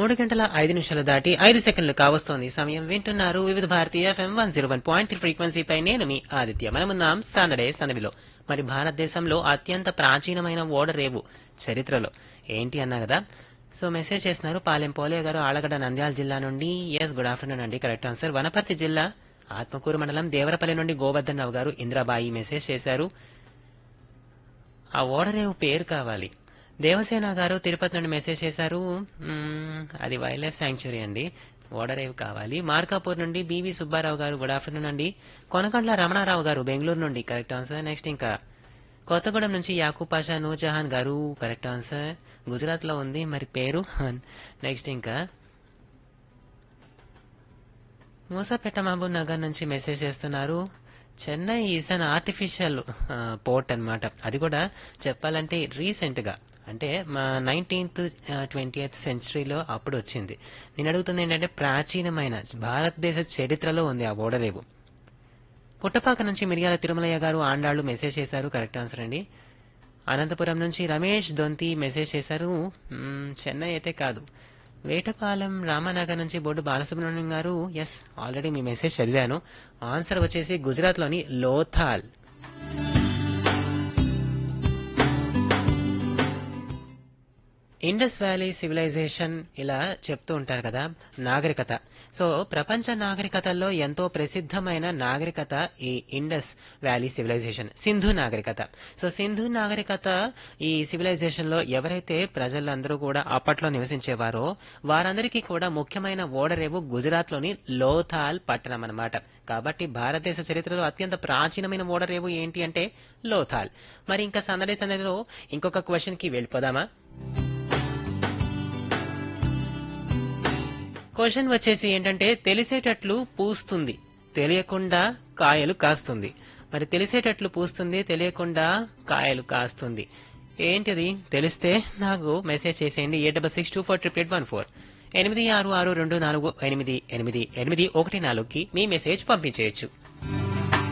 మూడు గంటల ఐదు నిమిషాలు దాటి ఐదు సెకండ్లు కావస్తోంది సమయం వింటున్నారు Vividh Bharatiya FM one zero one point three ఫ్రీక్వెన్సీపై నేను మీ ఆదిత్య మనమున్నాం సందడే సందడిలో మరి భారతదేశంలో అత్యంత ప్రాచీనమైన ఓడరేవు చరిత్రలో ఏంటి అన్నా కదా సో మెసేజ్ చేస్తున్నారు పాలెం పోలే గారు ఆలగడ్డ నంద్యాల జిల్లా నుండి ఎస్ గుడ్ ఆఫ్టర్నూన్ అండి కరెక్ట్ ఆన్సర్ వనపర్తి జిల్లా ఆత్మకూరు మండలం దేవరపల్లి నుండి గోవర్ధన్ రావు గారు ఇంద్రాబాయి మెసేజ్ చేశారు ఆ ఓడరేవు పేరు కావాలి దేవసేన గారు తిరుపతి నుండి మెసేజ్ చేశారు మ్మ్, అది వైల్డ్ లైఫ్ శాంక్చురీ అండి ఓడరేవు కావాలి మార్కాపూర్ నుండి బీవీ సుబ్బారావు గారు గుడ్ ఆఫ్టర్నూన్ అండి కొనకండ్ల రమణారావు గారు బెంగళూరు నుండి కరెక్ట్ ఆన్సర్ నెక్స్ట్ ఇంకా కొత్తగూడెం నుంచి యాకూబ్ పాషా నూర్జహాన్ గారు కరెక్ట్ ఆన్సర్ గుజరాత్ లో ఉంది మరి పేరు నెక్స్ట్ ఇంకా మూసాపేట మహబూబ్ నగర్ నుంచి మెసేజ్ చేస్తున్నారు Chennai is an artificial port అన్నమాట అది కూడా చెప్పాలంటే రీసెంట్ గా అంటే మా నైన్టీన్త్ ట్వంటీ ఎయిత్ సెంచరీలో అప్పుడు వచ్చింది నేను అడుగుతుంది ఏంటంటే ప్రాచీనమైన భారతదేశ చరిత్రలో ఉంది ఆ ఓడరేవు పుట్టపాక నుంచి మిరియాల తిరుమలయ్య గారు ఆండాళ్ళు మెసేజ్ చేశారు కరెక్ట్ ఆన్సర్ అండి అనంతపురం నుంచి రమేష్ దొంతి మెసేజ్ చేశారు మ్మ్, చెన్నై అయితే కాదు వేటపాలెం రామానగర్ నుంచి బోర్డు బాలసుబ్రహ్మణ్యం గారు ఎస్ ఆల్రెడీ మీ మెసేజ్ చదివాను ఆన్సర్ వచ్చేసి గుజరాత్లోని లోథాల్ ఇండస్ వ్యాలీ సివిలైజేషన్ ఇలా చెప్తూ ఉంటారు కదా నాగరికత సో ప్రపంచ నాగరికతల్లో ఎంతో ప్రసిద్ధమైన నాగరికత ఈ ఇండస్ వ్యాలీ సివిలైజేషన్ సింధు నాగరికత సో సింధు నాగరికత ఈ సివిలైజేషన్ లో ఎవరైతే ప్రజలందరూ కూడా అప్పట్లో నివసించేవారో వారందరికీ కూడా ముఖ్యమైన ఓడరేవు గుజరాత్ లోని లోథాల్ పట్టణం అన్నమాట కాబట్టి భారతదేశ చరిత్రలో అత్యంత ప్రాచీనమైన ఓడరేవు ఏంటి అంటే లోథాల్ మరి ఇంకా సందడి సందడిలో ఇంకొక క్వశ్చన్ కి వెళ్ళిపోదామా క్వశ్చన్ వచ్చేసి ఏంటంటే తెలిసేటట్లు పూస్తుంది తెలియకుండా కాయలు కాస్తుంది మరి తెలిసేటట్లు పూస్తుంది తెలియకుండా కాయలు కాస్తుంది ఏంటిది తెలిస్తే నాకు మెసేజ్ చేసేయండి ఏ double six two four triple eight one four ఎనిమిది ఆరు ఆరు రెండు నాలుగు ఎనిమిది ఎనిమిది ఎనిమిది ఒకటి నాలుగుకి మీ మెసేజ్ పంపించేయచ్చు